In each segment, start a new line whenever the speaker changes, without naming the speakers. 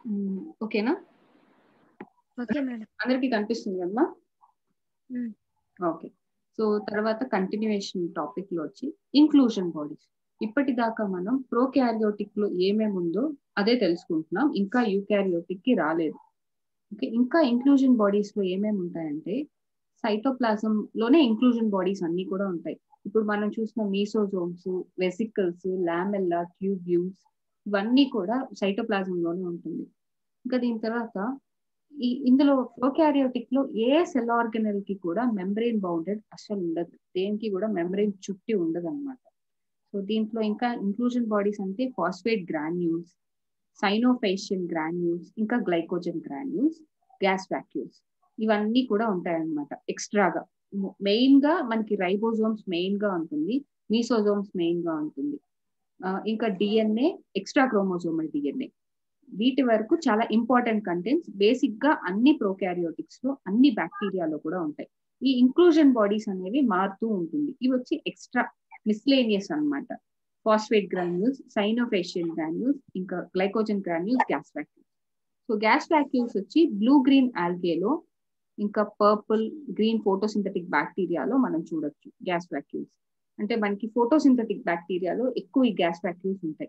మ్మ్. ఓకేనా
okay madam
అందరికి కనిపిస్తుంది కదమ్మా
మ్మ్.
ఓకే సో తర్వాత కంటిన్యూయేషన్ టాపిక్ లో వచ్చి ఇంక్లూజన్ బాడీస్ ఇప్పటిదాకా మనం ప్రోక్యారియోటిక్ లో ఏమేమి ఉందో అదే తెలుసుకుంటున్నాం ఇంకా యూకారియోటిక్ కి రాలేదు ఓకే ఇంకా ఇంక్లూజన్ బాడీస్ లో ఏమేమి ఉంటాయంటే సైటోప్లాజం లోనే ఇంక్లూజన్ బాడీస్ అన్ని కూడా ఉంటాయి ఇప్పుడు మనం చూసిన మీసోజోమ్స్ వెసికల్స్ లామెల్లా ట్యూబ్యూల్స్ ఇవన్నీ కూడా సైటోప్లాజం లోనే ఉంటుంది ఇంకా దీని తర్వాత ఈ ఇందులో ప్రోకారియోటిక్ లో ఏ సెల్ ఆర్గనల్ కి కూడా మెంబ్రెయిన్ బౌండెడ్ అసలు ఉండదు దేనికి కూడా మెంబ్రెయిన్ చుట్టి ఉండదు అనమాట సో దీంట్లో ఇంకా ఇంక్లూజన్ బాడీస్ అంటే ఫాస్ఫేట్ గ్రాన్యూల్స్ సైనోఫేషియల్ గ్రాన్యూల్స్ ఇంకా గ్లైకోజన్ గ్రాన్యూల్స్ గ్యాస్ వాక్యూల్స్ ఇవన్నీ కూడా ఉంటాయన్నమాట ఎక్స్ట్రాగా మెయిన్ గా మనకి రైబోజోమ్స్ మెయిన్ గా ఉంటుంది మీసోజోమ్స్ మెయిన్ గా ఉంటుంది ఆ, ఇంకా డిఎన్ఏ ఎక్స్ట్రా క్రోమోజోమల్ డిఎన్ఏ వీటి వరకు చాలా ఇంపార్టెంట్ కంటెంట్స్ బేసిక్ గా అన్ని ప్రోకారియోటిక్స్ లో అన్ని బ్యాక్టీరియాలో కూడా ఉంటాయి ఈ ఇంక్లూజన్ బాడీస్ అనేవి మారుతూ ఉంటుంది ఇవి వచ్చి ఎక్స్ట్రా మిస్లేనియస్ అన్నమాట ఫాస్ఫేట్ గ్రాన్యూల్స్ సైనోఫేషియల్ గ్రాన్యూల్స్ ఇంకా glycogen granules gas vacuoles so gas vacuoles వచ్చి బ్లూ గ్రీన్ ఆల్గేలో ఇంకా పర్పుల్ గ్రీన్ ఫోటోసింథటిక్ బ్యాక్టీరియాలో మనం చూడొచ్చు గ్యాస్ వాక్యూల్స్ అంటే మనకి ఫోటోసింథటిక్ బ్యాక్టీరియాలో ఎక్కువ ఈ గ్యాస్ వాక్యూల్స్ ఉంటాయి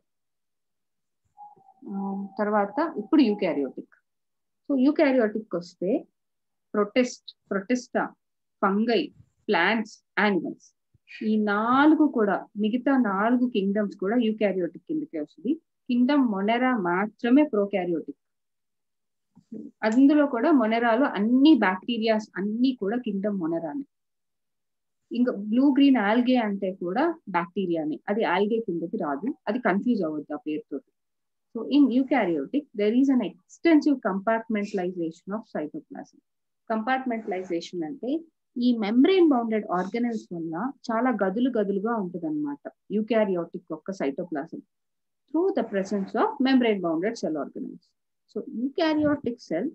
ఆ, తర్వాత ఇప్పుడు యూకారియోటిక్ సో యూకారియోటిక్ వస్తే protist protista fungi plants animals ఈ నాలుగు కూడా మిగతా నాలుగు కింగ్డమ్స్ కూడా యూకారియోటిక్ కిందకే వస్తుంది కింగ్డమ్ మొనెరా మాత్రమే ప్రోకారియోటిక్ అందులో కూడా మొనెరాలో అన్ని బ్యాక్టీరియాస్ అన్ని కూడా కింగ్డమ్ మొనెరానే ఇంకా బ్లూ గ్రీన్ ఆల్గే అంటే కూడా బ్యాక్టీరియానే అది ఆల్గే కిందకి రాదు అది కన్ఫ్యూజ్ అవ్వద్దు ఆ పేరుతో so in eukaryotic there is an extensive compartmentalization of cytoplasm compartmentalization అంటే ఈ మెంబ్రెయిన్ బౌండెడ్ ఆర్గనల్స్ వల్ల చాలా గదులు గదులుగా ఉంటుంది అనమాట యూకారియోటిక్ యొక్క cytoplasm through the presence of membrane bounded cell organelles so eukaryotic cell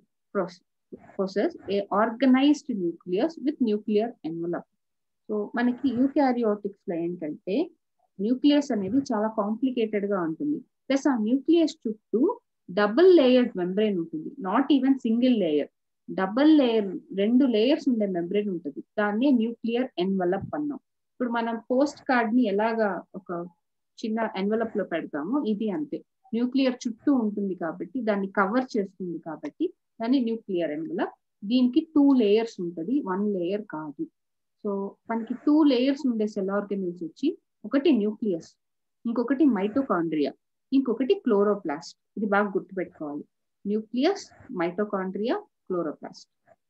process a organized nucleus with nuclear envelope so మనకి eukaryotics లో ఏంటంటే న్యూక్లియస్ అనేది చాలా కాంప్లికేటెడ్ గా ఉంటుంది ప్లస్ ఆ న్యూక్లియస్ చుట్టూ డబుల్ లేయర్డ్ మెంబ్రెయిన్ ఉంటుంది not even single layer double layer రెండు లేయర్స్ ఉండే మెంబ్రెయిన్ ఉంటుంది దాన్నే న్యూక్లియర్ ఎన్వలప్ అన్నాం ఇప్పుడు మనం పోస్ట్ కార్డ్ ని ఎలాగా ఒక చిన్న ఎన్వలప్ లో పెడతామో ఇది అంతే న్యూక్లియర్ చుట్టూ ఉంటుంది కాబట్టి దాన్ని కవర్ చేస్తుంది కాబట్టి దాన్ని న్యూక్లియర్ ఎన్వలప్ దీనికి టూ లేయర్స్ ఉంటుంది వన్ లేయర్ కాదు సో మనకి టూ లేయర్స్ ఉండే సెల్ ఆర్గనల్స్ వచ్చి ఒకటి న్యూక్లియస్ ఇంకొకటి మైటోకాండ్రియా ఇంకొకటి క్లోరోప్లాస్ట్ ఇది బాగా గుర్తుపెట్టుకోవాలి న్యూక్లియస్ మైటోకాండ్రియా క్లోరోప్లాస్ట్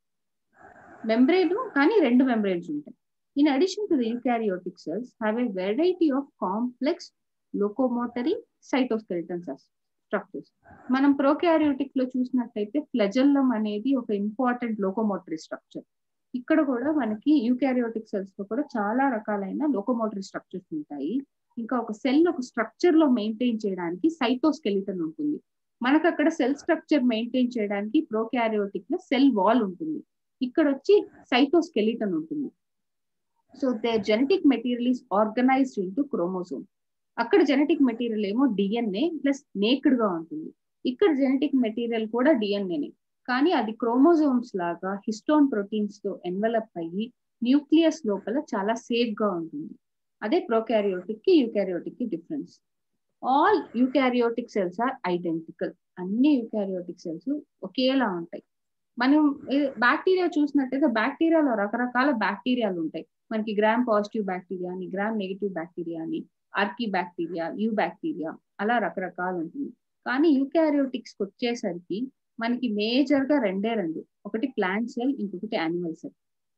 మెంబ్రెయిన్ కానీ రెండు మెంబ్రెయిన్స్ ఉంటాయి in addition to the eukaryotic cells have a variety of complex locomotory cytoskeleton structures మనం ప్రోకారియోటిక్ లో చూసినట్టయితే ఫ్లెజల్లం అనేది ఒక ఇంపార్టెంట్ లోకోమోటరీ స్ట్రక్చర్ ఇక్కడ కూడా మనకి యూకారియోటిక్ సెల్స్ లో కూడా చాలా రకాలైన లోకోమోటరీ స్ట్రక్చర్స్ ఉంటాయి ఇంకా ఒక సెల్ ఒక స్ట్రక్చర్ లో మెయింటైన్ చేయడానికి సైటోస్కెలిటన్ ఉంటుంది మనకు అక్కడ సెల్ స్ట్రక్చర్ మెయింటైన్ చేయడానికి ప్రోకారియోటిక్ లో సెల్ వాల్ ఉంటుంది ఇక్కడ వచ్చి సైటోస్కెలిటన్ ఉంటుంది so the genetic material is organized into chromosome అక్కడ జెనెటిక్ మెటీరియల్ ఏమో డిఎన్ఏ ప్లస్ నేక్డ్ గా ఉంటుంది ఇక్కడ జెనెటిక్ మెటీరియల్ కూడా డిఎన్ఏనే కానీ అది క్రోమోజోమ్స్ లాగా హిస్టోన్ ప్రోటీన్స్ తో ఎన్వలప్ అయ్యి న్యూక్లియస్ లోపల చాలా సేఫ్ గా ఉంటుంది అదే ప్రోకారియోటిక్ కి యూకారియోటిక్ కి difference all eukaryotic cells are identical అన్ని యూకారియోటిక్ సెల్స్ ఒకేలా ఉంటాయి మనం బ్యాక్టీరియా చూసినట్టయితే బ్యాక్టీరియాలో రకరకాల బ్యాక్టీరియాలు ఉంటాయి మనకి గ్రామ్ పాజిటివ్ బ్యాక్టీరియా అని గ్రామ్ నెగిటివ్ బ్యాక్టీరియా అని ఆర్కీ బ్యాక్టీరియా యూ బ్యాక్టీరియా అలా రకరకాలు ఉంటుంది కానీ యూకారియోటిక్స్ వచ్చేసరికి మనకి మేజర్ గా రెండే రెండు ఒకటి ప్లాంట్ సెల్ ఇంకొకటి యానిమల్ సెల్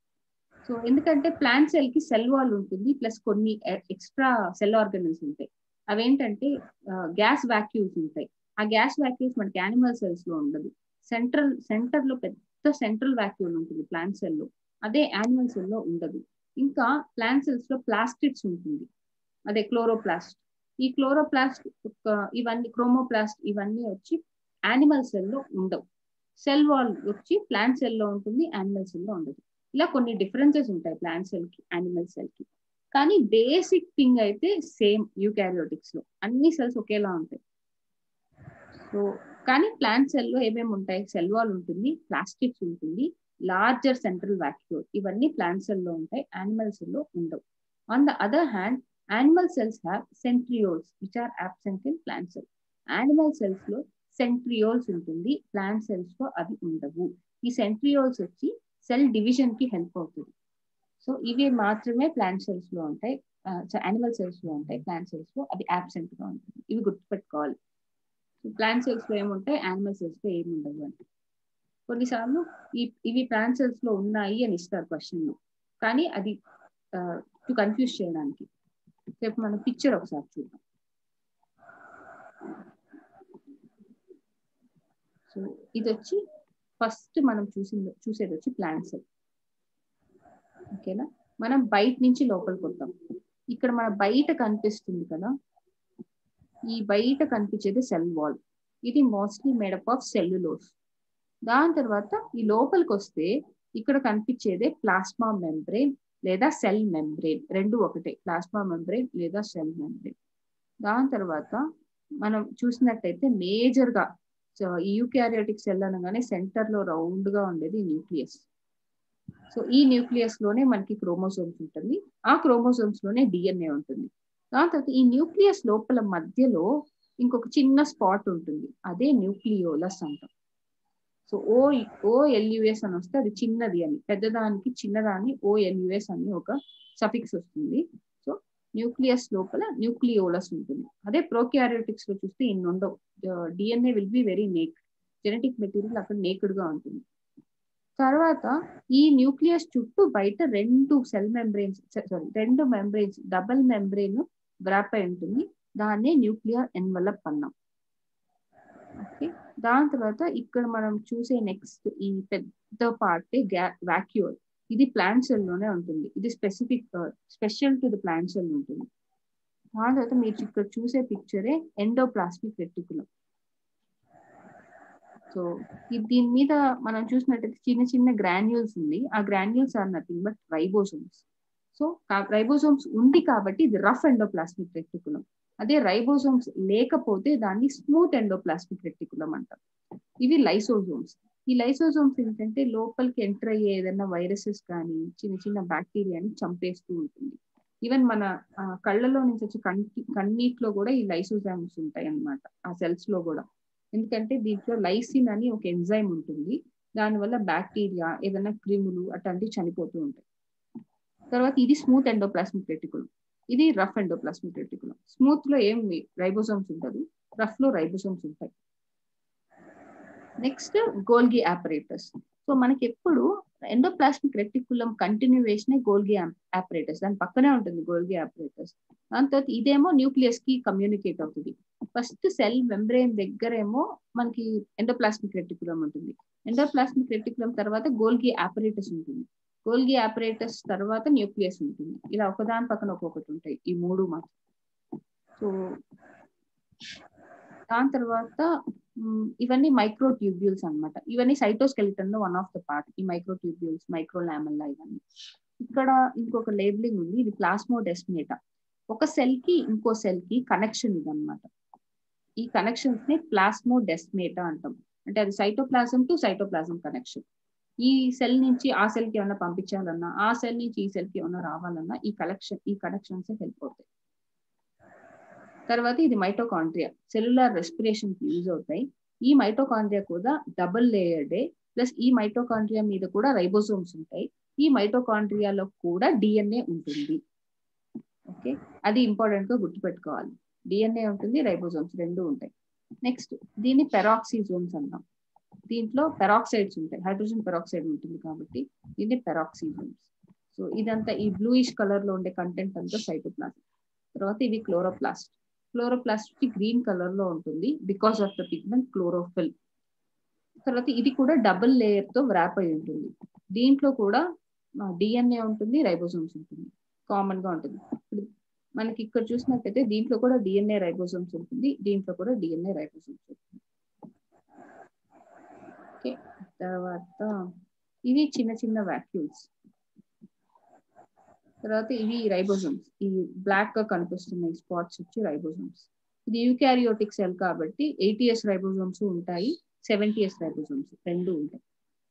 సో ఎందుకంటే ప్లాంట్ సెల్ కి సెల్ వాల్ ఉంటుంది ప్లస్ కొన్ని ఎక్స్ట్రా సెల్ ఆర్గనల్స్ ఉంటాయి అవేంటంటే గ్యాస్ వాక్యూల్స్ ఉంటాయి ఆ గ్యాస్ వాక్యూల్స్ మనకి యానిమల్ సెల్స్ లో ఉండదు సెంట్రల్ సెంటర్ లో పెద్ద సెంట్రల్ వాక్యూల్ ఉంటుంది ప్లాంట్ సెల్ లో అదే యానిమల్ సెల్ లో ఉండదు ఇంకా ప్లాంట్ సెల్స్ లో ప్లాస్టిడ్స్ ఉంటుంది అదే క్లోరోప్లాస్ట్ ఈ క్లోరోప్లాస్ట్ ఇవన్నీ క్రోమోప్లాస్ట్ ఇవన్నీ వచ్చి యానిమల్ సెల్ లో ఉండవు సెల్ వాల్ వచ్చి ప్లాంట్ సెల్ లో ఉంటుంది యానిమల్ సెల్ లో ఉండదు ఇలా కొన్ని డిఫరెన్సెస్ ఉంటాయి ప్లాంట్ సెల్ కి యానిమల్ సెల్ కి కానీ బేసిక్ థింగ్ అయితే సేమ్ యూకారియోటిక్స్ లో అన్ని సెల్స్ ఒకేలా ఉంటాయి సో కానీ ప్లాంట్ సెల్ లో ఏమేమి ఉంటాయి సెల్ వాల్ ఉంటుంది ప్లాస్టిక్స్ ఉంటుంది లార్జర్ సెంట్రల్ వాక్యూల్ ఇవన్నీ ప్లాంట్ సెల్ లో ఉంటాయి యానిమల్ సెల్ లో ఉండవు on the other hand animal cells have centrioles which are absent in plant cell animal cells లో సెంట్రియోల్స్ ఉంటుంది ప్లాంట్ సెల్స్ లో అవి ఉండవు ఈ సెంట్రియోల్స్ వచ్చి సెల్ డివిజన్ కి హెల్ప్ అవుతుంది సో ఇవి మాత్రమే ప్లాంట్ సెల్స్ లో ఉంటాయి యానిమల్ సెల్స్ లో ఉంటాయి ప్లాంట్ సెల్స్ లో అవి అబ్సెంట్ గా ఉంటుంది ఇవి గుర్తుపెట్టుకోవాలి ప్లాంట్ సెల్స్ లో ఏముంటాయి యానిమల్ సెల్స్ లో ఏమి ఉండవు అని కొన్నిసార్లు ఈ ఇవి ప్లాంట్ సెల్స్ లో ఉన్నాయి అని ఇస్తారు క్వశ్చన్ లో కానీ అది టు కన్ఫ్యూజ్ చేయడానికి రేపు మనం పిక్చర్ ఒకసారి చూద్దాం సో ఇది వచ్చి ఫస్ట్ మనం చూసింది చూసేది వచ్చి ప్లాంట్ సెల్ ఓకేనా మనం బయట నుంచి లోపలికి వద్దాం ఇక్కడ మన బయట కనిపిస్తుంది కదా ఈ బయట కనిపించేది సెల్ వాల్ ఇది మోస్ట్లీ మేడప్ ఆఫ్ సెల్యులోస్ దాని తర్వాత ఈ లోపలికి వస్తే ఇక్కడ కనిపించేదే ప్లాస్మా మెంబ్రెయిన్ లేదా సెల్ మెంబ్రెయిన్ రెండు ఒకటే ప్లాస్మా మెంబ్రెయిన్ లేదా సెల్ మెంబ్రెయిన్ దాని తర్వాత మనం చూసినట్టయితే మేజర్ గా యూకారియోటిక్ సెల్ అనగానే సెంటర్ లో రౌండ్ గా ఉండేది న్యూక్లియస్ సో ఈ న్యూక్లియస్ లోనే మనకి క్రోమోసోమ్స్ ఉంటుంది ఆ క్రోమోసోమ్స్ లోనే డిఎన్ఏ ఉంటుంది దాని తర్వాత ఈ న్యూక్లియస్ లోపల మధ్యలో ఇంకొక చిన్న స్పాట్ ఉంటుంది అదే న్యూక్లియోలస్ అంటాం సో ఓ ఓఎల్యుఎస్ అని వస్తే అది చిన్నది అని పెద్దదానికి చిన్నదాన్ని ఓఎల్యుఎస్ అని ఒక సఫిక్స్ వస్తుంది సో న్యూక్లియస్ లోపల న్యూక్లియోలస్ ఉంటుంది అదే ప్రోక్యారియోటిక్స్ లో చూస్తే ఇన్ని ఉండవు DNA will be very naked genetic material అక్కడ నేక్డ్ గా ఉంటుంది తర్వాత ఈ న్యూక్లియస్ చుట్టూ బయట రెండు సెల్ మెంబ్రెయిన్స్ సారీ రెండు మెంబ్రెయిన్స్ డబల్ మెంబ్రెయిన్ వ్రాప్ అయి ఉంటుంది దాన్నే న్యూక్లియర్ ఎన్వలప్ అన్నాం ఓకే దాని తర్వాత ఇక్కడ మనం చూసే నెక్స్ట్ ఈ పెద్ద పార్ట్ వాక్యూల్ ఇది ప్లాంట్ సెల్ లోనే ఉంటుంది ఇది specific special to the plant cell ఉంటుంది దాని తర్వాత మీరు ఇక్కడ చూసే పిక్చరే ఎండోప్లాస్మిక్ రెటికులం సో దీని మీద మనం చూసినట్టయితే చిన్న చిన్న గ్రాన్యూల్స్ ఉంది ఆ granules are nothing but ribosomes so ribosomes ఉంది కాబట్టి ఇది రఫ్ ఎండోప్లాస్మిక్ రెటికులం అదే రైబోసోమ్స్ లేకపోతే దాన్ని స్మూత్ ఎండోప్లాస్మిక్ రెటికులం అంటారు ఇవి లైసోజోమ్స్ ఈ లైసోజోమ్స్ ఏంటంటే లోపలికి ఎంటర్ అయ్యే ఏదైనా వైరసెస్ కానీ చిన్న చిన్న బ్యాక్టీరియాని చంపేస్తూ ఉంటుంది ఈవెన్ మన కళ్ళలో నుంచి వచ్చి కంటి కన్నీటిలో కూడా ఈ లైసోజోమ్స్ ఉంటాయి అన్నమాట ఆ సెల్స్ లో కూడా ఎందుకంటే దీంట్లో లైసిన్ అని ఒక ఎంజైమ్ ఉంటుంది దానివల్ల బ్యాక్టీరియా ఏదైనా క్రిములు అట్లాంటివి చనిపోతూ ఉంటాయి తర్వాత ఇది స్మూత్ ఎండోప్లాస్మిక్ రెటికులం ఇది రఫ్ ఎండోప్లాస్మిక్ రెటికులం స్మూత్ లో ఏం రైబోసోమ్స్ ఉండదు రఫ్ లో రైబోసోమ్స్ ఉంటాయి నెక్స్ట్ గోల్గి ఆపరేటర్స్ సో మనకి ఎప్పుడు endoplasmic reticulum continuation Golgi apparatus దాని పక్కనే ఉంటుంది గోల్గి ఆపరేటర్స్ దాని తర్వాత ఇదేమో న్యూక్లియస్ కి కమ్యూనికేట్ అవుతుంది ఫస్ట్ సెల్ మెంబ్రెయిన్ దగ్గరేమో మనకి ఎండోప్లాస్మిక్ రెటికులం ఉంటుంది ఎండోప్లాస్మిక్ రెటికులం తర్వాత గోల్గి ఆపరేటర్స్ ఉంటుంది గోల్గి ఆపరేటర్స్ తర్వాత న్యూక్లియస్ ఉంటుంది ఇలా ఒకదాని పక్కన ఒక్కొక్కటి ఉంటాయి ఈ మూడు మాత్రం సో దాని తర్వాత ఇవన్నీ మైక్రో ట్యూబ్యూల్స్ అనమాట ఇవన్నీ సైటోస్కెలిటన్ లో వన్ ఆఫ్ ద పార్ట్ ఈ మైక్రో ట్యూబ్యూల్స్ మైక్రో లామెల్లా ఇవన్నీ ఇక్కడ ఇంకొక లేబులింగ్ ఉంది ఇది ప్లాస్మో డెస్మినేటా ఒక సెల్ కి ఇంకో సెల్ కి కనెక్షన్ ఇది అనమాట ఈ కనెక్షన్స్ ని ప్లాస్మో డెస్మేటా అంటాం అంటే అది సైటోప్లాజం టు సైటోప్లాజం కనెక్షన్ ఈ సెల్ నుంచి ఆ సెల్ కి ఏమైనా పంపించాలన్నా ఆ సెల్ నుంచి ఈ సెల్ కి ఏమైనా రావాలన్నా ఈ కలెక్షన్ ఈ కనెక్షన్స్ హెల్ప్ అవుతాయి తర్వాత ఇది మైటోకాండ్రియా సెల్యులార్ రెస్పిరేషన్ కి యూజ్ అవుతాయి ఈ మైటోకాండ్రియా కూడా డబుల్ లేయర్డే ప్లస్ ఈ మైటోకాండ్రియా మీద కూడా రైబోసోమ్స్ ఉంటాయి ఈ మైటోకాండ్రియాలో కూడా డిఎన్ఏ ఉంటుంది ఓకే అది ఇంపార్టెంట్ గా గుర్తుపెట్టుకోవాలి డిఎన్ఏ ఉంటుంది రైబోసోమ్స్ రెండు ఉంటాయి నెక్స్ట్ దీన్ని పెరాక్సిజోమ్స్ అంటాం దీంట్లో పెరాక్సైడ్స్ ఉంటాయి హైడ్రోజన్ పెరాక్సైడ్ ఉంటుంది కాబట్టి దీన్ని పెరాక్సిజోమ్స్ సో ఇదంతా ఈ బ్లూయిష్ కలర్ లో ఉండే కంటెంట్ అంతా సైటోప్లాస్ట్ తర్వాత ఇవి క్లోరోప్లాస్ట్ క్లోరోప్లాస్ట్ గ్రీన్ కలర్ లో ఉంటుంది because of the pigment chlorophyll తర్వాత ఇది కూడా డబుల్ లేయర్ తో వ్రాప్ అయి ఉంటుంది దీంట్లో కూడా డిఎన్ఏ ఉంటుంది రైబోసోమ్స్ ఉంటుంది కామన్ గా ఉంటుంది ఇప్పుడు మనకి ఇక్కడ చూసినట్టయితే దీంట్లో కూడా డిఎన్ఏ రైబోసోమ్స్ ఉంటుంది దీంట్లో కూడా డిఎన్ఏ రైబోసోమ్స్ ఉంటుంది ఓకే తర్వాత ఇవి చిన్న చిన్న వాక్యూల్స్ తర్వాత ఇవి రైబోసోమ్స్ ఈ బ్లాక్ గా కనిపిస్తున్నాయి స్పాట్స్ వచ్చి రైబోసోమ్స్ ఇది యూకారియోటిక్ సెల్ కాబట్టి ఎయిటీఎస్ రైబోజోమ్స్ ఉంటాయి సెవెంటీఎస్ రైబోజోమ్స్ రెండు ఉంటాయి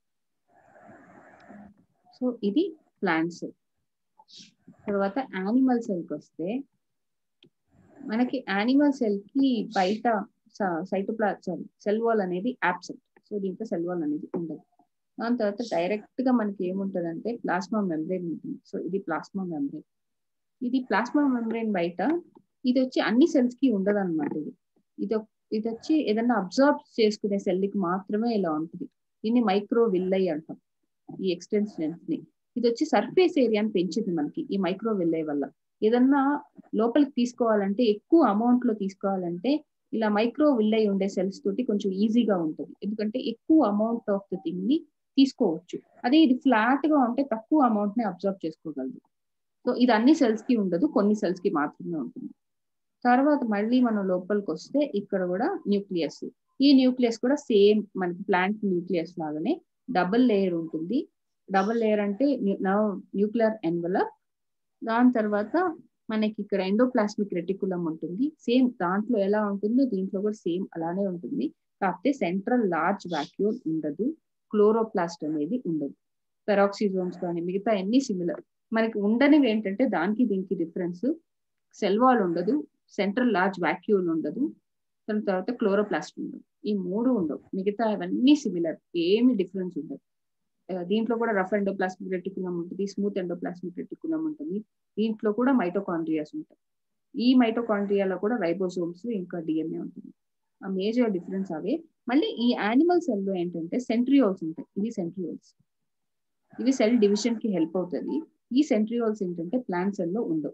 సో ఇది ప్లాంట్ సెల్ తర్వాత యానిమల్ సెల్కి వస్తే మనకి యానిమల్ సెల్ కి బయట సైటోప్లా సారీ సెల్ వాల్ అనేది యాబ్సెంట్ సో దీంట్లో సెల్ వాల్ అనేది ఉండదు దాని తర్వాత డైరెక్ట్ గా మనకి ఏముంటదంటే ప్లాస్మా మెంబ్రెయిన్ ఉంటుంది సో ఇది ప్లాస్మా మెంబ్రెయిన్ ఇది ప్లాస్మా మెంబ్రెయిన్ బయట ఇది వచ్చి అన్ని సెల్స్ కి ఉండదు అనమాట ఇది ఇది ఇది వచ్చి ఏదన్నా అబ్జర్వ్ చేసుకునే సెల్ కి మాత్రమే ఇలా ఉంటుంది దీన్ని మైక్రో విల్లై అంటాం ఈ ఎక్స్టెన్షన్స్ ని ఇది వచ్చి సర్ఫేస్ ఏరియాని పెంచింది మనకి ఈ మైక్రో విల్లై వల్ల ఏదన్నా లోపలికి తీసుకోవాలంటే ఎక్కువ అమౌంట్ లో తీసుకోవాలంటే ఇలా మైక్రో విల్లై ఉండే సెల్స్ తోటి కొంచెం ఈజీగా ఉంటుంది ఎందుకంటే ఎక్కువ అమౌంట్ ఆఫ్ ద థింగ్ ని తీసుకోవచ్చు అదే ఇది ఫ్లాట్ గా ఉంటే తక్కువ అమౌంట్ ని అబ్జర్వ్ చేసుకోగలదు సో ఇది అన్ని సెల్స్ కి ఉండదు కొన్ని సెల్స్ కి మాత్రమే ఉంటుంది తర్వాత మళ్ళీ మనం లోపలికి వస్తే ఇక్కడ కూడా న్యూక్లియస్ ఈ న్యూక్లియస్ కూడా సేమ్ మనకి ప్లాంట్ న్యూక్లియస్ లాగానే డబుల్ లేయర్ ఉంటుంది డబుల్ లేయర్ అంటే న్యూక్లియర్ ఎన్వలప్ దాని తర్వాత మనకి ఇక్కడ ఎండోప్లాస్మిక్ రెటికులం ఉంటుంది సేమ్ దాంట్లో ఎలా ఉంటుందో దీంట్లో కూడా సేమ్ అలానే ఉంటుంది కాకపోతే సెంట్రల్ లార్జ్ వాక్యూల్ ఉండదు క్లోరోప్లాస్ట్ అనేది ఉండదు పెరాక్సిజోమ్స్ కానీ మిగతా అన్ని సిమిలర్ మనకి ఉండనివి ఏంటంటే దానికి దీనికి డిఫరెన్స్ సెల్ వాల్ ఉండదు సెంట్రల్ లార్జ్ వాక్యూల్ ఉండదు దాని తర్వాత క్లోరోప్లాస్ట్ ఉండదు ఈ మూడు ఉండవు మిగతా అవన్నీ సిమిలర్ ఏమి డిఫరెన్స్ ఉండదు దీంట్లో కూడా రఫ్ ఎండోప్లాస్మిక్ రెటికులం ఉంటుంది స్మూత్ ఎండోప్లాస్మిక్ రెటికులం ఉంటుంది దీంట్లో కూడా మైటోకాండ్రియాస్ ఉంటాయి ఈ మైటోకాండ్రియాలో కూడా రైబోసోమ్స్ ఇంకా డిఎన్ఏ ఉంటుంది ఆ మేజర్ డిఫరెన్స్ అవే మళ్ళీ ఈ యానిమల్ సెల్ లో ఏంటంటే సెంట్రియోల్స్ ఉంటాయి ఇవి సెంట్రియోల్స్ ఇవి సెల్ డివిజన్ కి హెల్ప్ అవుతుంది ఈ సెంట్రియోల్స్ ఏంటంటే ప్లాంట్ సెల్ లో ఉండవు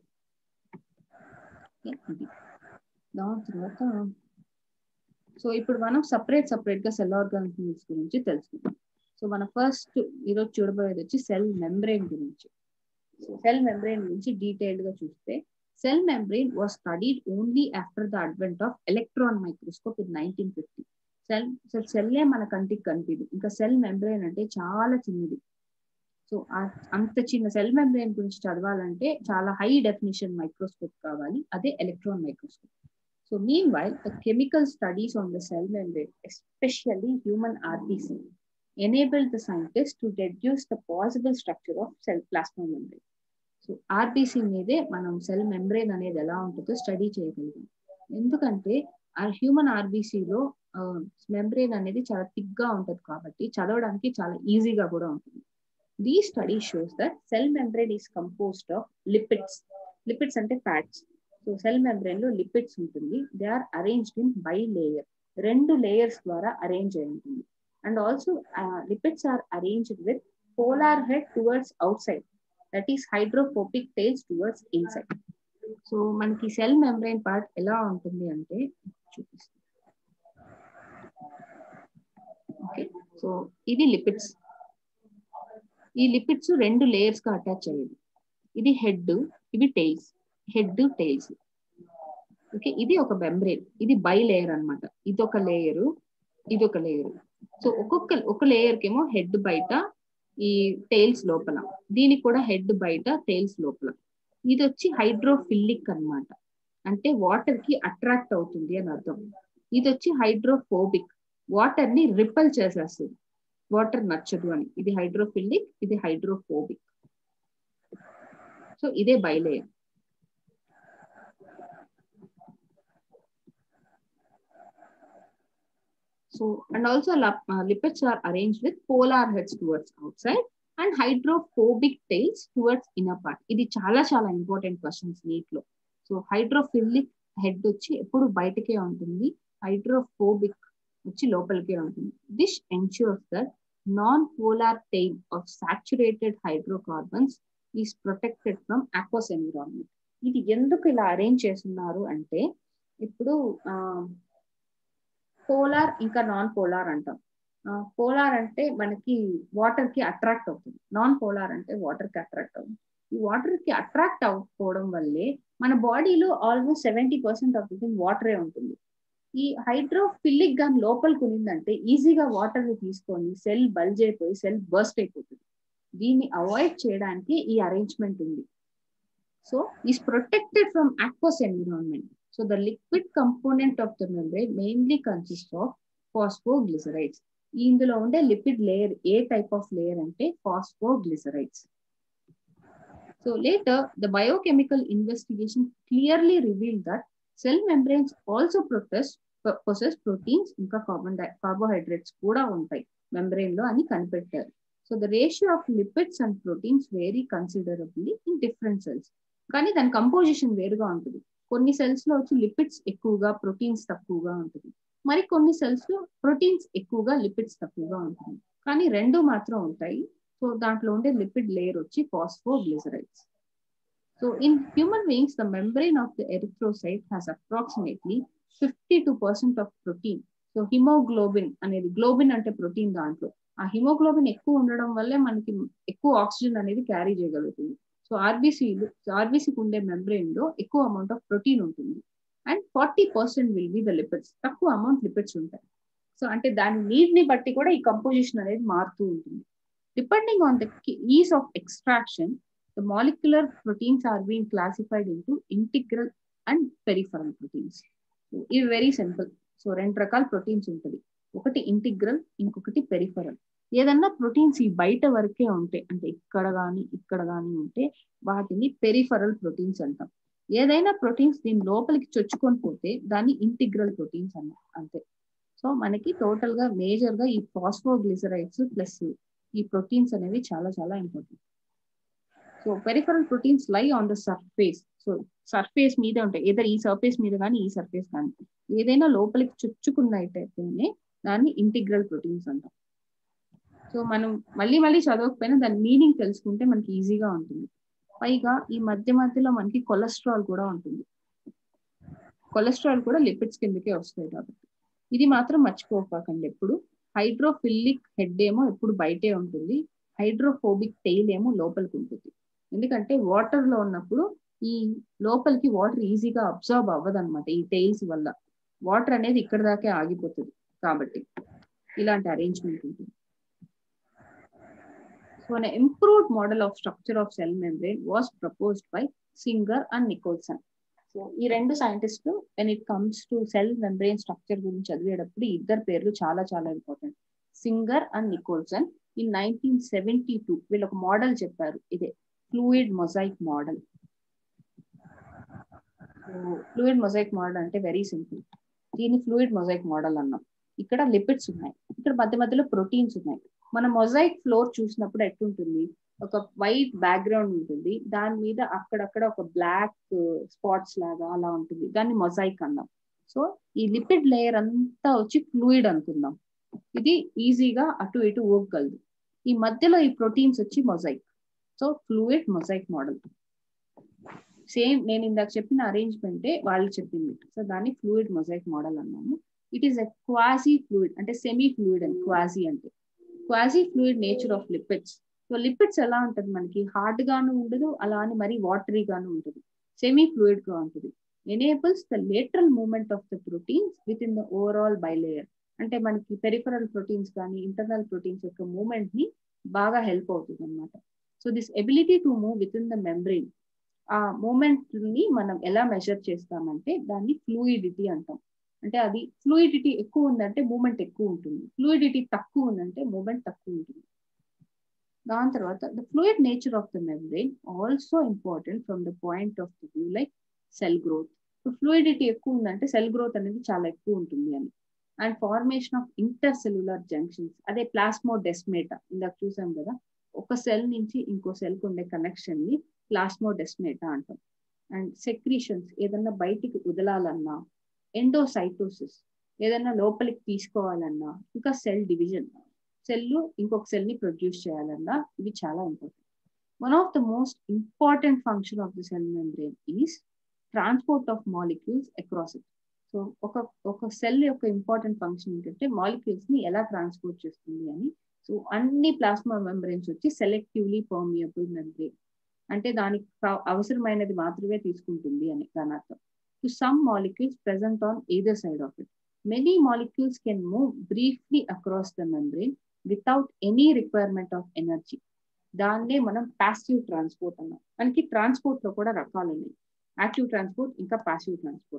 ఇది దాని తర్వాత సో ఇప్పుడు మనం సపరేట్ సపరేట్ గా సెల్ ఆర్గానిజమ్స్ గురించి తెలుసుకుందాం సో మన ఫస్ట్ ఈరోజు చూడబోయేది వచ్చి సెల్ మెంబ్రెయిన్ గురించి సెల్ మెంబ్రెయిన్ గురించి డీటెయిల్డ్ గా చూస్తే cell membrane was studied only after the advent of electron microscope in nineteen fifty cell సెల్లే మన కంటికి కనిపించదు ఇంకా సెల్ మెంబ్రెయిన్ అంటే చాలా చిన్నది సో అంత చిన్న సెల్ మెంబ్రెయిన్ గురించి చదవాలంటే చాలా హై డెఫినిషన్ మైక్రోస్కోప్ కావాలి అదే electron microscope so meanwhile the chemical studies on the cell membrane especially human RBC enabled the scientists to deduce the possible structure of cell plasma membrane. So RBC మీదే మనం cell membrane అనేది ఎలా ఉంటుందో study చేయగలిగాం ఎందుకంటే ఆ human ఆర్బీసీలో membrane అనేది చాలా థిక్ గా ఉంటుంది కాబట్టి చదవడానికి చాలా ఈజీగా కూడా ఉంటుంది the study shows that cell membrane is composed of lipids lipids అంటే ఫ్యాట్స్ సో సెల్ మెంబ్రెయిన్ లో లిపిడ్స్ ఉంటుంది they are arranged in bilayer రెండు లేయర్స్ ద్వారా అరేంజ్ అయి ఉంటుంది and also uh, lipids are arranged with polar head towards outside that is hydrophobic tails towards inside so మనకి cell membrane part ఎలా ఉంటుంది అంటే చూపిస్తాను ఓకే సో ఇది లిపిడ్స్ ఈ లిపిడ్స్ రెండు లేయర్స్ గా అటాచ్ అయ్యేది ఇది హెడ్ ఇవి టైల్స్ హెడ్ టైల్స్ ఓకే ఇది ఒక మెంబ్రెయిన్ ఇది బై లేయర్ అనమాట ఇది ఒక లేయరు ఇది ఒక లేయరు సో ఒక్కొక్క ఒక లేయర్ కేమో హెడ్ బయట ఈ టైల్స్ లోపల దీనికి కూడా హెడ్ బయట టైల్స్ లోపల ఇది వచ్చి హైడ్రోఫిల్లిక్ అనమాట అంటే వాటర్ కి అట్రాక్ట్ అవుతుంది అని అర్థం ఇది వచ్చి హైడ్రోఫోబిక్ వాటర్ ని రిపల్ చేసేస్తుంది వాటర్ నచ్చదు అని ఇది హైడ్రోఫిల్లిక్ ఇది హైడ్రోఫోబిక్ సో ఇదే బయలేయర్ So, and also uh, lipids are arranged with polar heads towards outside and hydrophobic tails towards inner part. ఇది చాలా చాలా ఇంపార్టెంట్ క్వశ్చన్స్ నీట్ లో సో హైడ్రోఫిలిక్ హెడ్ వచ్చి ఎప్పుడు బయటకే ఉంటుంది హైడ్రోఫోబిక్ వచ్చి లోపలికే ఉంటుంది this ensures that non polar tail of saturated hydrocarbons is protected from aqueous environment ఇది ఎందుకు ఇలా అరేంజ్ చేస్తున్నారు అంటే ఇప్పుడు పోలార్ ఇంకా నాన్ పోలార్ అంటాం పోలార్ అంటే మనకి వాటర్ కి అట్రాక్ట్ అవుతుంది నాన్ పోలార్ అంటే వాటర్ కి అట్రాక్ట్ అవుతుంది ఈ వాటర్ కి అట్రాక్ట్ అవ్వకపోవడం వల్లే మన బాడీలో almost seventy percent of the వాటరే ఉంటుంది ఈ హైడ్రోఫిలిక్ గన్ లోపలికి ఉన్నిందంటే ఈజీగా వాటర్ ని తీసుకొని సెల్ బల్జ్ అయిపోయి సెల్ బర్స్ట్ అయిపోతుంది దీన్ని అవాయిడ్ చేయడానికి ఈ అరేంజ్మెంట్ ఉంది so is protected from aqueous environment so the liquid component of the membrane mainly consist of phosphoglycerides ఇందులో ఉండే lipid layer a type of layer అంటే phosphoglycerides so later the biochemical investigation clearly reveal that cell membranes also ప్రొటెస్ possess proteins ఇంకా carbon carbohydrates కూడా ఉంటాయి membrane లో అని కనిపెట్టారు so the ratio of lipids and proteins vary considerably in different cells కానీ దాని కంపోజిషన్ వేరుగా ఉంటుంది కొన్ని సెల్స్ లో వచ్చి లిపిడ్స్ ఎక్కువగా ప్రోటీన్స్ తక్కువగా ఉంటుంది మరి కొన్ని సెల్స్ లో ప్రోటీన్స్ ఎక్కువగా లిపిడ్స్ తక్కువగా ఉంటుంది కానీ రెండు మాత్రం ఉంటాయి సో దాంట్లో ఉండే లిపిడ్ లేయర్ వచ్చి phosphoglycerides so in human beings the membrane of the erythrocyte has approximately fifty two percent of protein so haemoglobin అనేది గ్లోబిన్ అంటే ప్రోటీన్ దాంట్లో ఆ హిమోగ్లోబిన్ ఎక్కువ ఉండడం వల్లే మనకి ఎక్కువ ఆక్సిజన్ అనేది క్యారీ చేయగలుగుతుంది సో ఆర్బీసీలు ఆర్బీసీకి ఉండే మెంబ్రెయిన్ లో ఎక్కువ అమౌంట్ ఆఫ్ ప్రోటీన్ ఉంటుంది and forty percent will be the lipids తక్కువ అమౌంట్ లిపిడ్స్ ఉంటాయి సో అంటే దాని నీడ్ ని బట్టి కూడా ఈ కంపోజిషన్ అనేది మారుతూ ఉంటుంది depending on the ease of extraction the molecular proteins are been classified into integral and peripheral proteins ఇవి వెరీ సింపుల్ సో రెండు రకాల ప్రోటీన్స్ ఉంటుంది ఒకటి ఇంటిగ్రల్ ఇంకొకటి పెరిఫరల్ ఏదన్నా ప్రోటీన్స్ ఈ బయట వరకే ఉంటాయి అంటే ఇక్కడ కానీ ఇక్కడ కానీ ఉంటే వాటిని పెరిఫరల్ ప్రోటీన్స్ అంటాం ఏదైనా ప్రోటీన్స్ దీని లోపలికి చొచ్చుకొని పోతే దాన్ని ఇంటిగ్రల్ ప్రోటీన్స్ అన్నాం అంతే సో మనకి టోటల్ గా మేజర్ గా ఈ ఫాస్ఫోగ్లిసరైడ్స్ ప్లస్ ఈ ప్రోటీన్స్ అనేవి చాలా చాలా important so peripheral proteins lie on the surface so surface మీద ఉంటాయి ఏదైనా ఈ సర్ఫేస్ మీద కానీ ఈ సర్ఫేస్ కానీ ఏదైనా లోపలికి చుచ్చుకున్నట్టయితేనే దాన్ని ఇంటిగ్రల్ ప్రోటీన్స్ అంటాం సో మనం మళ్ళీ మళ్ళీ చదవకపోయినా దాని మీనింగ్ తెలుసుకుంటే మనకి ఈజీగా ఉంటుంది పైగా ఈ మధ్య మధ్యలో మనకి కొలెస్ట్రాల్ కూడా ఉంటుంది కొలెస్ట్రాల్ కూడా లిపిడ్స్ కిందకే వస్తాయి కాబట్టి ఇది మాత్రం మర్చిపోకండి ఎప్పుడు హైడ్రోఫిల్లిక్ హెడ్ ఏమో ఎప్పుడు బయటే ఉంటుంది హైడ్రోఫోబిక్ టెయిల్ ఏమో లోపలికి ఉంటుంది ఎందుకంటే వాటర్ లో ఉన్నప్పుడు ఈ లోపలికి వాటర్ ఈజీగా అబ్జర్వ్ అవ్వదు అనమాట ఈ టెయిల్స్ వల్ల వాటర్ అనేది ఇక్కడ దాకే ఆగిపోతుంది కాబట్టి ఇలాంటి అరేంజ్మెంట్ ఉంటుంది so an improved model of structure of cell membrane was proposed by Singer and Nicolson so ఈ రెండు సైంటిస్టులు when it comes to cell membrane structure గురించి చదివేటప్పుడు ఈ ఇద్దరు పేర్లు చాలా చాలా important Singer and Nicolson in nineteen seventy two వీళ్ళు ఒక మోడల్ చెప్పారు ఇదే fluid mosaic model fluid mosaic model అంటే వెరీ సింపుల్ దీన్ని ఫ్లూయిడ్ మొజైక్ మోడల్ అన్నాం ఇక్కడ లిపిడ్స్ ఉన్నాయి ఇక్కడ మధ్య మధ్యలో ప్రోటీన్స్ ఉన్నాయి మన మొజైక్ ఫ్లోర్ చూసినప్పుడు ఎట్లుంటుంది ఒక వైట్ బ్యాక్గ్రౌండ్ ఉంటుంది దాని మీద అక్కడక్కడ ఒక బ్లాక్ స్పాట్స్ లాగా అలా ఉంటుంది దాన్ని మొజైక్ అన్నాం సో ఈ లిపిడ్ లేయర్ అంతా వచ్చి ఫ్లూయిడ్ అనుకుందాం ఇది ఈజీగా అటు ఇటు ఊగగలదు ఈ మధ్యలో ఈ ప్రోటీన్స్ వచ్చి mosaic so fluid mosaic model same నేను ఇందాక చెప్పిన అరేంజ్మెంటే వాళ్ళు చెప్పింది సో దాన్ని ఫ్లూయిడ్ మొజైక్ మోడల్ అన్నాము it is a quasi fluid అంటే సెమీ ఫ్లూయిడ్ అని క్వాజీ అంటే quasi fluid nature of lipids so lipids ఎలా ఉంటుంది మనకి హార్డ్ గాను ఉండదు అలా అని మరీ వాటరీ గాను ఉంటుంది సెమీ ఫ్లూయిడ్ గా ఉంటుంది enables the lateral movement of the proteins within the overall bilayer అంటే మనకి పెరిఫరల్ ప్రోటీన్స్ కానీ ఇంటర్నల్ ప్రోటీన్స్ యొక్క మూవ్మెంట్ ని బాగా హెల్ప్ అవుతుంది అనమాట so this ability to move within the membrane ఆ మూమెంట్ ని మనం ఎలా మెజర్ చేస్తామంటే దాన్ని ఫ్లూయిడిటీ అంటాం అంటే అది ఫ్లూయిడిటీ ఎక్కువ ఉందంటే మూమెంట్ ఎక్కువ ఉంటుంది ఫ్లూయిడిటీ తక్కువ ఉందంటే మూమెంట్ తక్కువ ఉంటుంది దాని తర్వాత the fluid nature of the membrane also important from the point of the view like cell growth fluidity ఎక్కువ ఉందంటే సెల్ గ్రోత్ అనేది చాలా ఎక్కువ ఉంటుంది అని and formation of intercellular junctions అదే ప్లాస్మో డెస్మేటా ఇందాక చూసాం కదా ఒక సెల్ నుంచి ఇంకో సెల్ కు ఉండే కనెక్షన్ ని ప్లాస్మో డెస్మేటా అంటాం అండ్ సెక్రీషన్స్ ఏదన్నా బయటికి వదలాలన్నా ఎండోసైటోసిస్ ఏదైనా లోపలికి తీసుకోవాలన్నా ఇంకా సెల్ డివిజన్ సెల్ ఇంకొక సెల్ ని ప్రొడ్యూస్ చేయాలన్నా ఇవి చాలా important one of the most important function of the cell membrane is transport of molecules across it so ఒక ఒక సెల్ యొక్క ఇంపార్టెంట్ ఫంక్షన్ ఏంటంటే మాలిక్యూల్స్ ని ఎలా ట్రాన్స్పోర్ట్ చేస్తుంది అని సో అన్ని ప్లాస్మా మెంబ్రెయిన్స్ వచ్చి సెలెక్టివ్లీ పర్మియబుల్ మెంబ్రెయిన్ అంటే దానికి అవసరమైనది మాత్రమే తీసుకుంటుంది అని దాని అర్థం to some molecules present on either side of it many molecules can move briefly across the membrane without any requirement of energy దాన్నే మనం పాసివ్ ట్రాన్స్పోర్ట్ అన్నాం మనకి ట్రాన్స్పోర్ట్ లో కూడా రకాలు ఉన్నాయి యాక్టివ్ ట్రాన్స్పోర్ట్ ఇంకా పాసివ్ ట్రాన్స్పోర్ట్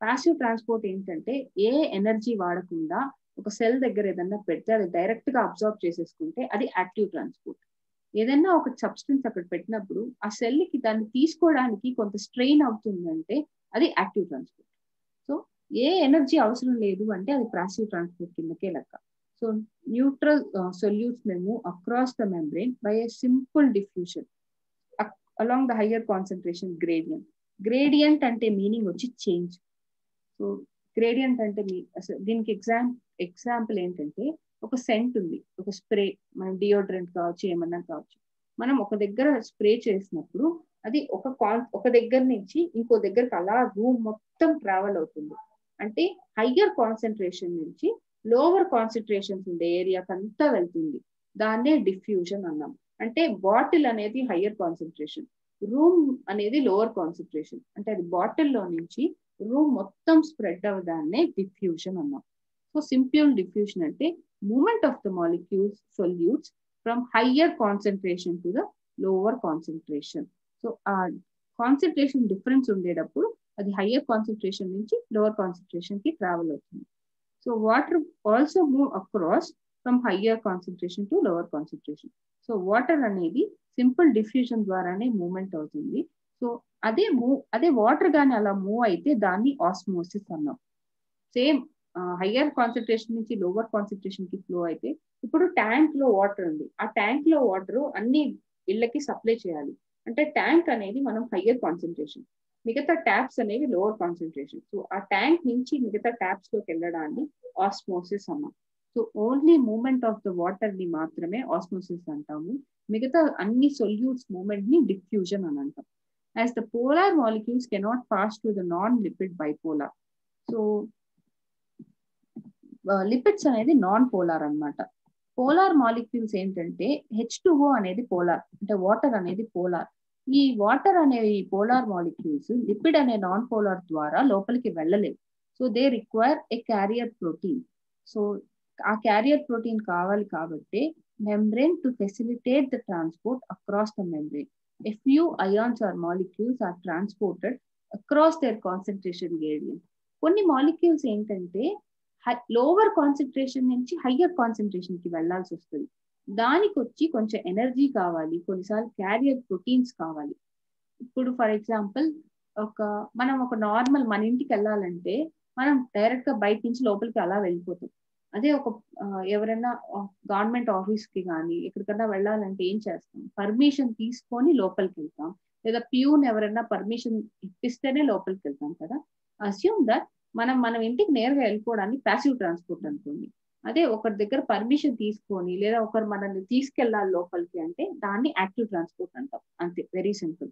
ప్యాసివ్ ట్రాన్స్పోర్ట్ ఏంటంటే ఏ ఎనర్జీ వాడకుండా ఒక సెల్ దగ్గర ఏదన్నా పెడితే అది డైరెక్ట్ గా అబ్జర్వ్ చేసేసుకుంటే అది యాక్టివ్ ట్రాన్స్పోర్ట్ ఏదైనా ఒక సబ్స్టెన్స్ అక్కడ పెట్టినప్పుడు ఆ సెల్ కి దాన్ని తీసుకోవడానికి కొంత స్ట్రెయిన్ అవుతుందంటే అది యాక్టివ్ ట్రాన్స్పోర్ట్ సో ఏ ఎనర్జీ అవసరం లేదు అంటే అది ప్యాసివ్ ట్రాన్స్పోర్ట్ కిందకే లెక్క సో న్యూట్రల్ సొల్యూట్స్ మేము across the membrane by a simple diffusion along the higher concentration gradient gradient అంటే మీనింగ్ వచ్చి చేంజ్ సో గ్రేడియంట్ అంటే మీ అసలు దీనికి ఎగ్జామ్ ఎగ్జాంపుల్ ఏంటంటే ఒక సెంట్ ఉంది ఒక స్ప్రే మనం డియోడ్రెంట్ కావచ్చు ఏమన్నా కావచ్చు మనం ఒక దగ్గర స్ప్రే చేసినప్పుడు అది ఒక కాన్ ఒక దగ్గర నుంచి ఇంకో దగ్గరకు అలా రూమ్ మొత్తం ట్రావెల్ అవుతుంది అంటే హయ్యర్ కాన్సన్ట్రేషన్ నుంచి లోవర్ కాన్సన్ట్రేషన్స్ ఉండే ఏరియాకి అంతా వెళ్తుంది దాన్నే డిఫ్యూజన్ అన్నాం అంటే బాటిల్ అనేది హయ్యర్ కాన్సన్ట్రేషన్ రూమ్ అనేది లోవర్ కాన్సన్ట్రేషన్ అంటే అది బాటిల్లో నుంచి రూమ్ మొత్తం స్ప్రెడ్ అవ్వడాన్నే డిఫ్యూజన్ అన్నాం సో సింపుల్ డిఫ్యూజన్ అంటే moment of the molecules solutes from higher concentration to the lower concentration so ఆ కాన్సన్ట్రేషన్ డిఫరెన్స్ ఉండేటప్పుడు అది హయ్యర్ కాన్సన్ట్రేషన్ నుంచి లోవర్ కాన్సన్ట్రేషన్ కి ట్రావెల్ అవుతుంది so water also move across from higher concentration to lower concentration so water అనేది simple diffusion ద్వారానే movement అవుతుంది so అదే మూవ్ అదే వాటర్ కానీ అలా మూవ్ అయితే దాన్ని ఆస్మోసిస్ అన్నాం సేమ్ హయ్యర్ కాన్సన్ట్రేషన్ నుంచి లోవర్ కాన్సన్ట్రేషన్ కి ఫ్లో అయితే ఇప్పుడు ట్యాంక్ లో వాటర్ ఉంది ఆ ట్యాంక్ లో వాటర్ అన్ని ఇళ్ళకి సప్లై చేయాలి అంటే ట్యాంక్ అనేది మనం హయ్యర్ కాన్సన్ట్రేషన్ మిగతా ట్యాప్స్ అనేవి లోవర్ కాన్సన్ట్రేషన్ సో ఆ ట్యాంక్ నుంచి మిగతా ట్యాప్స్ లోకి వెళ్ళడాన్ని ఆస్మోసిస్ అన్నాం so only moment of the water ని మాత్రమే ఆస్మోసిస్ అంటాము మిగతా అన్ని సొల్యూట్స్ మూమెంట్ ని డిఫ్యూజన్ అని అంటాం as the polar molecules cannot pass to the non lipid bipolar so lipids అనేది నాన్ పోలార్ అనమాట పోలార్ మాలిక్యూల్స్ ఏంటంటే హెచ్ ఓ అనేది పోలార్ అంటే వాటర్ అనేది పోలార్ ఈ వాటర్ అనే ఈ పోలార్ మాలిక్యూల్స్ లిపిడ్ అనే నాన్ పోలార్ ద్వారా లోపలికి వెళ్ళలేవు so they require a carrier protein so ఆ క్యారియర్ ప్రోటీన్ కావాలి కాబట్టి membrane to facilitate the transport across the membrane. A few ions or molecules are transported across their concentration gradient. కొన్ని molecules ఏంటంటే lower concentration నుంచి higher concentration కి వెళ్లాల్సి వస్తుంది దానికి వచ్చి కొంచెం ఎనర్జీ కావాలి కొన్నిసార్లు క్యారియర్ ప్రోటీన్స్ కావాలి ఇప్పుడు ఫర్ ఎగ్జాంపుల్ ఒక మనం ఒక నార్మల్ మన ఇంటికి వెళ్ళాలంటే మనం డైరెక్ట్ గా బయట నుంచి లోపలికి అలా వెళ్ళిపోతాం అదే ఒక ఎవరైనా గవర్నమెంట్ ఆఫీస్ కి కానీ ఎక్కడికన్నా వెళ్ళాలంటే ఏం చేస్తాం పర్మిషన్ తీసుకొని లోపలికి వెళ్తాం లేదా ప్యూన్ ఎవరైనా పర్మిషన్ ఇప్పిస్తేనే లోపలికి వెళ్తాం కదా అస్యూమ్ దట్ మనం మనం ఇంటికి నేరుగా వెళ్ళిపోవడానికి ప్యాసివ్ ట్రాన్స్పోర్ట్ అనుకోండి అదే ఒకరి దగ్గర పర్మిషన్ తీసుకొని లేదా ఒకరు మనల్ని తీసుకెళ్ళాలి లోపలికి అంటే దాన్ని యాక్టివ్ ట్రాన్స్పోర్ట్ అంటాం అంతే very simple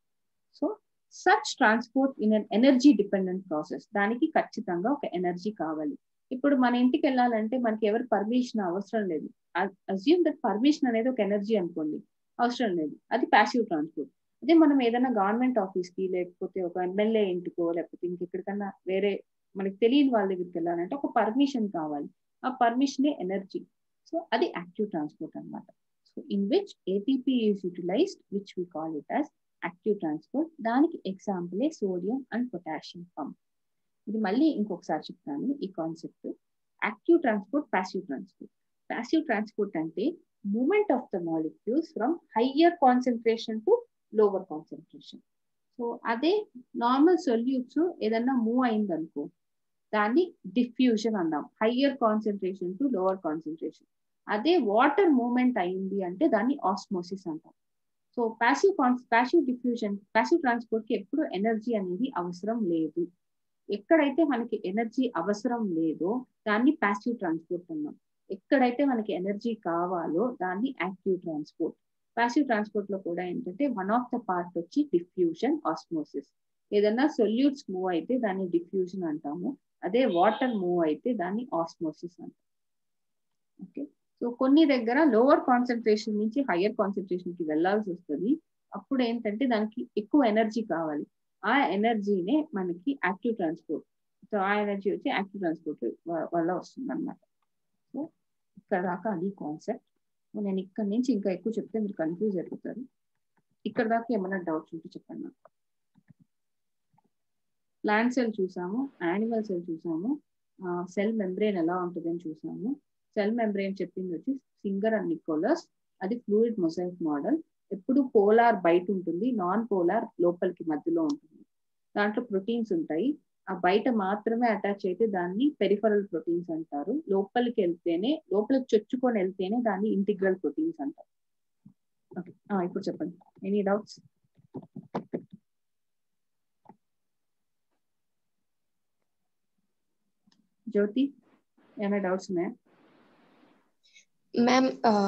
so such transport in an energy dependent process దానికి ఖచ్చితంగా ఒక ఎనర్జీ కావాలి ఇప్పుడు మన ఇంటికి వెళ్ళాలంటే మనకి ఎవరు పర్మిషన్ అవసరం లేదు అజ్యూమ్ దట్ పర్మిషన్ అనేది ఒక ఎనర్జీ అనుకోండి అవసరం లేదు అది ప్యాసివ్ ట్రాన్స్పోర్ట్ అదే మనం ఏదైనా గవర్నమెంట్ ఆఫీస్ కి లేకపోతే ఒక ఎమ్మెల్యే ఇంటికో లేకపోతే ఇంకెక్కడికన్నా వేరే మనకి తెలియని వాళ్ళ దగ్గరికి వెళ్ళాలంటే ఒక పర్మిషన్ కావాలి ఆ పర్మిషన్ ఎనర్జీ సో అది యాక్టివ్ ట్రాన్స్పోర్ట్ అనమాట so in which ATP is utilized which we call it as active transport దానికి ఎగ్జాంపులే సోడియం అండ్ పొటాషియం పంప్ ఇది మళ్ళీ ఇంకొకసారి చెప్తాను ఈ concept active transport passive transport passive transport అంటే moment of the molecules from higher concentration to lower concentration so అదే normal solutes ఏదన్నా మూవ్ అయింది అనుకో దాన్ని డిఫ్యూజన్ అన్నాం higher concentration to lower concentration అదే వాటర్ మూమెంట్ అయింది అంటే దాన్ని ఆస్మోసిస్ అంటాం so passive passive diffusion passive transport కి ఎప్పుడు ఎనర్జీ అనేది అవసరం లేదు ఎక్కడైతే మనకి ఎనర్జీ అవసరం లేదో దాన్ని ప్యాసివ్ ట్రాన్స్పోర్ట్ అన్నాం ఎక్కడైతే మనకి ఎనర్జీ కావాలో దాన్ని యాక్టివ్ ట్రాన్స్పోర్ట్ ప్యాసివ్ ట్రాన్స్పోర్ట్ లో కూడా ఏంటంటే వన్ ఆఫ్ ద పార్ట్ వచ్చి డిఫ్యూజన్ ఆస్మోసిస్ ఏదన్నా సొల్యూట్స్ మూవ్ అయితే దాన్ని డిఫ్యూజన్ అంటాము అదే వాటర్ మూవ్ అయితే దాన్ని ఆస్మోసిస్ అంటాం ఓకే సో కొన్ని దగ్గర లోవర్ కాన్సన్ట్రేషన్ నుంచి హయ్యర్ కాన్సన్ట్రేషన్ కి వెళ్లాల్సి వస్తుంది అప్పుడు ఏంటంటే దానికి ఎక్కువ ఎనర్జీ కావాలి ఆ ఎనర్జీనే మనకి యాక్టివ్ ట్రాన్స్పోర్ట్ సో ఆ ఎనర్జీ వచ్చి యాక్టివ్ ట్రాన్స్పోర్ట్ వల్ల వస్తుంది అనమాట సో ఇక్కడ దాకా అది కాన్సెప్ట్ నేను ఇక్కడ నుంచి ఇంకా ఎక్కువ చెప్తే మీరు కన్ఫ్యూజ్ అయిపోతారు ఇక్కడ దాకా ఏమైనా డౌట్స్ ఉంటే చెప్పండి నాకు ప్లాంట్ సెల్ చూసాము యానిమల్ సెల్ చూసాము సెల్ మెంబ్రెయిన్ ఎలా ఉంటుందని చూసాము సెల్ మెంబ్రెయిన్ చెప్పింది వచ్చి సింగర్ అండ్ నికోలస్ అది ఫ్లూయిడ్ మొసైక్ మోడల్ ఎప్పుడు పోలార్ బయట ఉంటుంది నాన్ పోలార్ లోపలికి మధ్యలో ఉంటుంది దాంట్లో ప్రోటీన్స్ ఉంటాయి ఆ బయట మాత్రమే అటాచ్ అయితే దాన్ని పెరిఫరల్ ప్రోటీన్స్ అంటారు లోపలికి వెళ్తేనే లోపలికి చొచ్చుకొని వెళ్తేనే దాన్ని ఇంటిగ్రల్ ప్రోటీన్స్ అంటారు ఓకే ఇప్పుడు చెప్పండి ఎనీ డౌట్స్ జ్యోతి ఏమైనా డౌట్స్ ఉన్నాయా
ma'am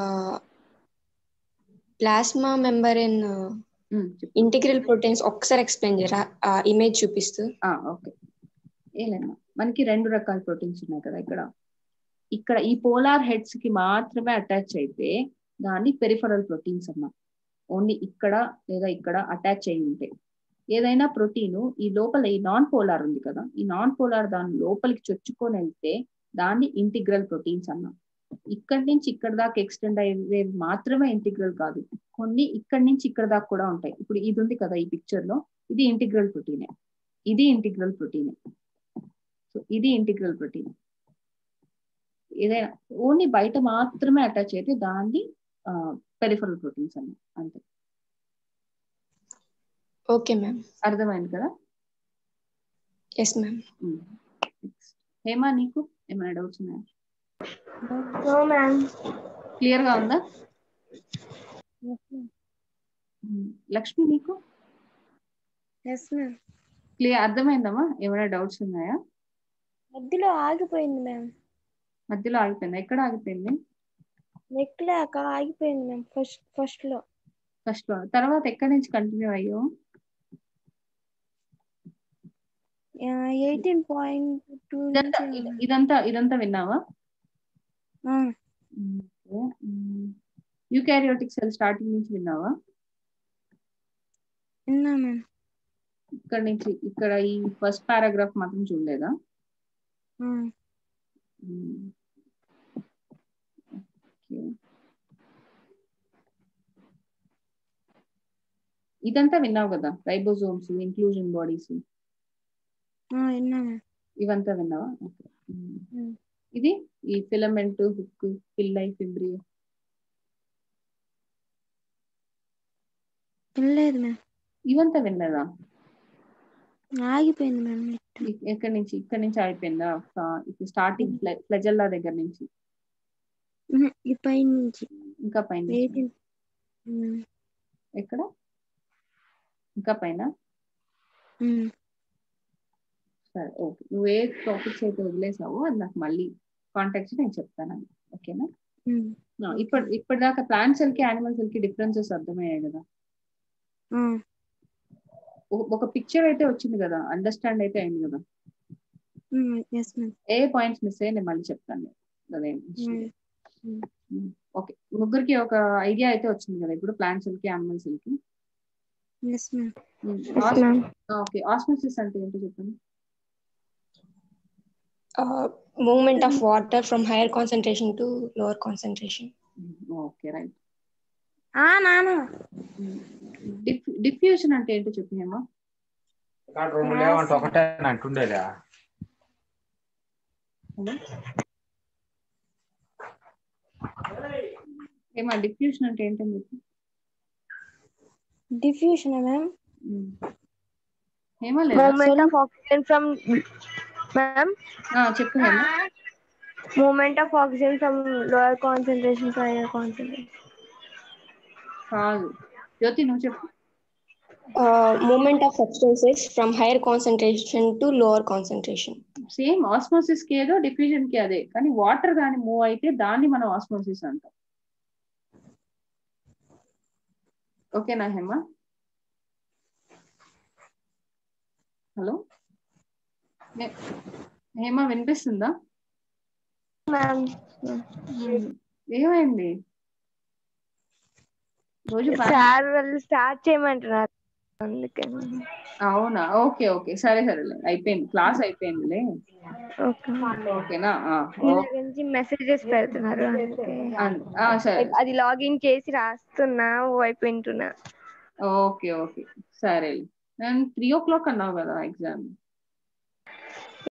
plasma member in
um, చెప్పు
ఇంటిగ్రల్ ప్రోటీన్స్ ఒక్కసారి ఎక్స్ప్లెయిన్ చేయరా ఆ ఇమేజ్ చూపిస్తూ
ఓకే ఏలేమ్మా మనకి రెండు రకాల ప్రోటీన్స్ ఉన్నాయి కదా ఇక్కడ ఇక్కడ ఈ పోలార్ హెడ్స్ కి మాత్రమే అటాచ్ అయితే దాన్ని పెరిఫరల్ ప్రోటీన్స్ అమ్మా ఓన్లీ ఇక్కడ లేదా ఇక్కడ అటాచ్ అయి ఉంటాయి ఏదైనా ప్రోటీన్ ఈ లోపల ఈ నాన్ పోలార్ ఉంది కదా ఈ నాన్ పోలార్ దాని లోపలికి చొచ్చుకొని వెళ్తే దాన్ని ఇంటిగ్రల్ ప్రోటీన్స్ అన్నాం ఇక్కడి నుంచి ఇక్కడ దాకా ఎక్స్టెండ్ అయ్యేవి మాత్రమే ఇంటిగ్రల్ కాదు కొన్ని ఇక్కడి నుంచి ఇక్కడ దాకా కూడా ఉంటాయి ఇప్పుడు ఇది ఉంది కదా ఈ పిక్చర్ లో ఇది ఇంటిగ్రల్ ప్రోటీనే ఇది ఇంటిగ్రల్ ప్రోటీనే సో ఇది ఇంటిగ్రల్ ప్రోటీన్ ఏదైనా ఓన్లీ బయట మాత్రమే అటాచ్ అయితే దాన్ని పెరిఫరల్ ప్రోటీన్స్ అన్నాం అంతే
ఓకే మ్యామ్
అర్థమైంది కదా
yes ma'am
um. Next. Hema నీకు ఏమైనా డౌట్స్ ఉన్నాయా
నో మ్యామ్
క్లియర్ గా ఉందా ఉమ్. లక్ష్మి నీకు
ఎస్ మ్యామ్
క్లియర్ అర్థమైందమ్మా ఏమైనా డౌట్స్ ఉన్నాయా
మధ్యలో ఆగిపోయింది మ్యామ్
మధ్యలో ఆగిపోయిందా ఎక్కడ ఆగిపోయింది
నెక్ లేక ఆగిపోయింది మ్యామ్ ఫస్ట్ ఫస్ట్ లో
ఫస్ట్ లో తర్వాత ఎక్కడి నుంచి కంటిన్యూ అయ్యో
ఎయిటీన్ పాయింట్ టూ
ఇదంతా ఇద- ఇదంతా ఇదంతా విన్నావా యూకారియోటిక్ సెల్ స్టార్టింగ్ నుంచి విన్నావా
విన్నా మ్యామ్
ఇక్కడ నుంచి ఇక్కడ ఈ ఫస్ట్ పారాగ్రాఫ్ మాత్రం చూడలేదా మ్మ్. ఓకే. ఇదంతా విన్నావు కదా రైబోజోమ్స్ ఇంక్లూజన్ బాడీస్
విన్నా మ్యామ్
ఇవంతా విన్నావా ఓకే. మ్మ్.
మ్మ్.
ఇది ఈ ఫిలమెంట్ హుక్ పిల్లై ఫిబ్రియో
వినలేదు మ్యామ్
ఇవంతా విన్నదా
ఆగిపోయింది మ్యామ్ నెట్
ఇ- ఎక్కడి నుంచి ఇక్కడ నుంచి అయిపోయిందా ఇప్పుడు స్టార్టింగ్ ఫ్లెజల్లా దగ్గర నుంచి
ఈ పై నుంచి
ఇంకా పైన నుంచి.
ఎయిటీన్
ఎక్కడ ఇంకా పైన సరే ఓకే నువ్వు ఏ టాపిక్స్ అయితే వదిలేసావో అది నాకు మళ్ళీ కాంటాక్ట్ నేను చెప్తాను ఓకేనా ఆ, ఇప్పటి ఇప్పటిదాకా ప్లాంట్ సెల్ కి యానిమల్ సెల్ కి డిఫరెన్సెస్ అర్థమయ్యాయి కదా ఒక- ఒక పిక్చర్ అయితే వచ్చింది కదా అండర్స్టాండ్ అయితే అయింది కదా
ఎస్ మ్యామ్
ఏ పాయింట్స్ మిస్ అయ్యి నేను మళ్ళీ చెప్తాను నేను. అదేం ఓకే ముగ్గురికి ఒక ఐడియా అయితే వచ్చింది కదా ఇప్పుడు ప్లాంట్ సెల్ కి యానిమల్ సెల్ కి
ఎస్ మ్యామ్
ఓకే ఆస్మోసిస్ అంటే ఏంటో చెప్పండి
moment of water from higher concentration to lower concentration
okay right
నాన్న
డిఫ్యూజన్ అంటే ఏంటో చెప్పినేమా
ఇక్కడ రెండు లేవంటే ఒకటే అని అంటుండేలే
ఏమా డిఫ్యూషన్ అంటే ఏంటని చెప్పి
డిఫ్యూషన్ మ్యామ్
ఉమ్. ఏమా లేదా
moment of oxygen from ma'am
ఆ, చెప్పు Hema
moment of oxygen from lower concentration to higher concentration
కాదు జ్యోతి నువ్వు చెప్పు
moment of substances from higher concentration to lower concentration
same osmosis కి ఏదో డిఫ్యూజన్ కి అదే కానీ వాటర్ దాని మూవ్ అయితే దాన్ని మనం ఆస్మోసిస్ అంటాం ఓకేనా హేమ హలో హే- హేమ వినిపిస్తుందా
మ్యామ్
ఏమైంది రోజు బా-
సార్ వాళ్ళు స్టార్ట్ చేయమంటున్నారు అందుకే
అవునా ఓకే ఓకే సరే సరేలే అయిపోయింది క్లాస్ అయిపోయిందిలే
ఓకే
ఓకేనా ఆ,
ఇందాక
ఓకే.
నుంచి మెసేజెస్ పెడుతున్నారు అందుకే
అన్- ఆ, సరే
అది లాగిన్ చేసి రాస్తున్నా వైపు వింటున్నా
ఓకే ఓకే సరే నేను త్రీ ఓ క్లాక్ అన్నావు కదా ఎగ్జామ్